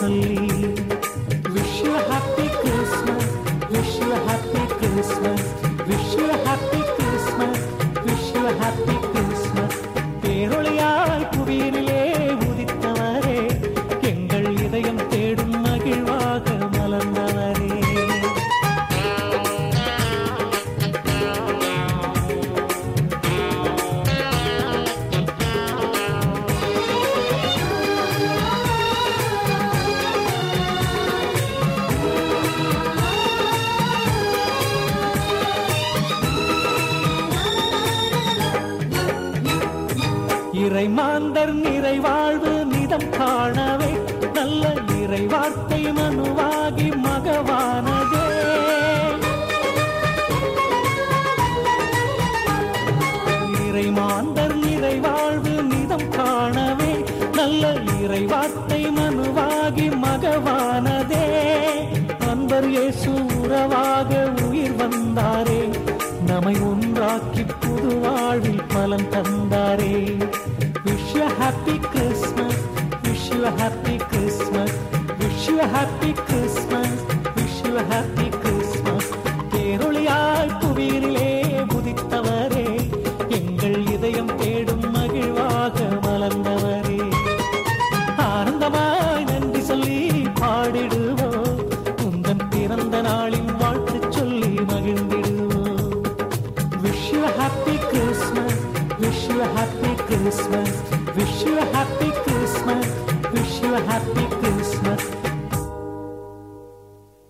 சொல்லி wish you happy Christmas wish you happy Christmas wish you happy Christmas wish you happy Christmas பேரொழியாய் புவியினிலே உதித்தவரே எங்கள் இதயம் தேடும் மகிழ்வாக மலர்ந்தவரே இறை மாந்தர் நிறைவாழ்வு நிதம் காணவே நல்ல இறை வார்த்தை மனுவாகி மகவானதே இறை மாந்தர் நிறைவாழ்வு நிதம் காணவே நல்ல இறை வார்த்தை மனுவாகி மகவானதே அன்பர் இயேசு உறவாக உயிர் வந்தாரே நம்மை ஒன்றாக்கி புது வாழ்வில் பலன் தந்தாரே wish you happy Christmas wish you happy Christmas wish you happy Christmas wish you happy Christmas பேரொழியாய் புவியிலே புதித்தவரே எங்கள் இதயம் தேடும் மகிழ்வாக மலர்ந்தவரே ஆனந்தமாய் நன்றி சொல்லி பாடிடுவோம் உந்தன் பிறந்த நாளின் வாழ்த்து சொல்லி மகிழ்ந்திடுவோம் wish you happy Christmas wish you happy Christmas wish you happy Christmas wish you happy